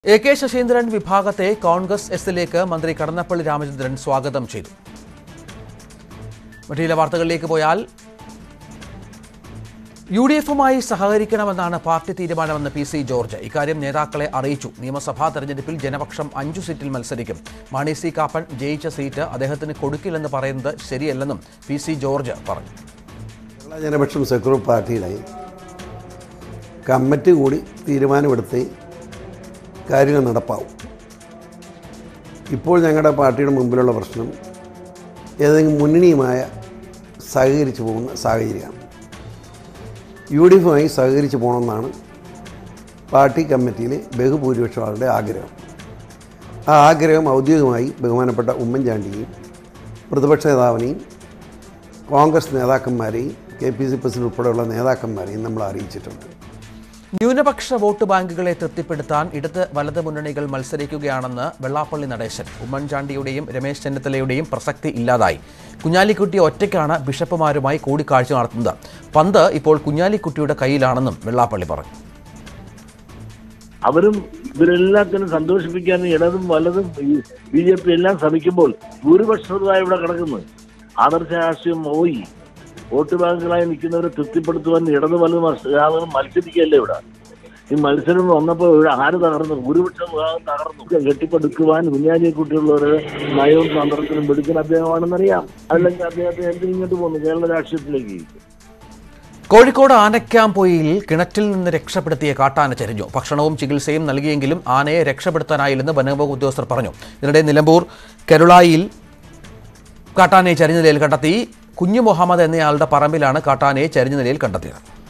A K Saseendran വിഭാഗത്തെ കോൺഗ്രസ് എസിലേക്ക് മന്ത്രി കടന്നപ്പള്ളി രാമചന്ദ്രൻ സ്വാഗതം ചെയ്തു മറ്റു ചില വാർത്തകളിലേക്ക് പോയാൽ യു ഡി എഫുമായി സഹകരിക്കണമെന്നാണ് പാർട്ടി തീരുമാനമെന്ന് പി സി ജോർജ് ഇക്കാര്യം നേതാക്കളെ അറിയിച്ചു നിയമസഭാ തെരഞ്ഞെടുപ്പിൽ ജനപക്ഷം അഞ്ചു സീറ്റിൽ മത്സരിക്കും മാണി സി കാപ്പൻ ജയിച്ച സീറ്റ് അദ്ദേഹത്തിന് കൊടുക്കില്ലെന്ന് പറയുന്നത് ശരിയല്ലെന്നും പി സി ജോർജ് പറഞ്ഞു കേരള ജനപക്ഷം സെക്യൂർ പാർട്ടിയുടെ കമ്മിറ്റി കൂടി തീരുമാനമെടുത്ത് കാര്യങ്ങൾ നടപ്പാവും ഇപ്പോൾ ഞങ്ങളുടെ പാർട്ടിയുടെ മുമ്പിലുള്ള പ്രശ്നം ഏതെങ്കിലും മുന്നണിയുമായ സഹകരിച്ചു പോകുന്ന സാഹചര്യമാണ് യു ഡി എഫുമായി സഹകരിച്ചു പോകണമെന്നാണ് പാർട്ടി കമ്മിറ്റിയിലെ ബഹുഭൂരിപക്ഷം ആളുടെ ആഗ്രഹം ആ ആഗ്രഹം ഔദ്യോഗികമായി ബഹുമാനപ്പെട്ട ഉമ്മൻചാണ്ടിയെയും പ്രതിപക്ഷ നേതാവിനെയും കോൺഗ്രസ് നേതാക്കന്മാരെയും കെ പി സി പ്രസിഡന്റ് ഉൾപ്പെടെയുള്ള നേതാക്കന്മാരെയും നമ്മൾ അറിയിച്ചിട്ടുണ്ട് ന്യൂനപക്ഷ വോട്ട് ബാങ്കുകളെ തൃപ്തിപ്പെടുത്താൻ ഇടത് വലത് മുന്നണികൾ മത്സരിക്കുകയാണെന്ന് വെള്ളാപ്പള്ളി നടേശൻ ഉമ്മൻചാണ്ടിയുടെയും രമേശ് ചെന്നിത്തലയുടെയും പ്രസക്തി ഇല്ലാതായി കുഞ്ഞാലിക്കുട്ടി ഒറ്റയ്ക്കാണ് ബിഷപ്പുമാരുമായി കൂടിക്കാഴ്ച നടത്തുന്നത് പന്ത് ഇപ്പോൾ കുഞ്ഞാലിക്കുട്ടിയുടെ കയ്യിലാണെന്നും വെള്ളാപ്പള്ളി പറഞ്ഞു അവരും ഇവരെല്ലാത്തിനും സന്തോഷിപ്പിക്കാൻ ഇടതും വലതും ബി ജെ പി എല്ലാം ശ്രമിക്കുമ്പോൾ ഭൂരിപക്ഷതായി ഇവിടെ കിടക്കുന്നത് ആദർശ രാഷ്ട്രീയം പോയി വോട്ട് ബാങ്കുകളായി നിൽക്കുന്നവരെ തൃപ്തിപ്പെടുത്തുവാൻ ഇടത് വലതും ആളുകൾ മത്സരിക്കുകയല്ലേ ഇവിടെ ഈ മത്സരം വന്നപ്പോൾ ഇവിടെ ആര് തകർന്നു ഭൂരിപക്ഷ വിഭാഗം തകർന്നു കെട്ടിപ്പടുക്കുവാൻ കുഞ്ഞാലിയെ കുട്ടിയുള്ളവരുടെ നയവും തന്ത്രത്തിനും പിടിക്കുന്ന അദ്ദേഹമാണെന്നറിയാം അല്ലെങ്കിൽ അദ്ദേഹത്തെ എന്തിനും ഇങ്ങോട്ട് പോകുന്നു കേരള രാഷ്ട്രീയത്തിലേക്ക് കോഴിക്കോട് ആനക്കാംപൊയിൽ കിണറ്റിൽ നിന്ന് രക്ഷപ്പെടുത്തിയ കാട്ടാന ചരിഞ്ഞു ഭക്ഷണവും ചികിത്സയും നൽകിയെങ്കിലും ആനയെ രക്ഷപ്പെടുത്താനായില്ലെന്ന് വനംവകുപ്പ് ഉദ്യോഗസ്ഥർ പറഞ്ഞു ഇതിനിടെ നിലമ്പൂർ കരുളായിൽ കാട്ടാനയെ ചരിഞ്ഞ നിലയിൽ കണ്ടെത്തി കുഞ്ഞു മുഹമ്മദ് എന്നയാളുടെ പറമ്പിലാണ് കാട്ടാനയെ ചരിഞ്ഞ നിലയിൽ കണ്ടെത്തിയത്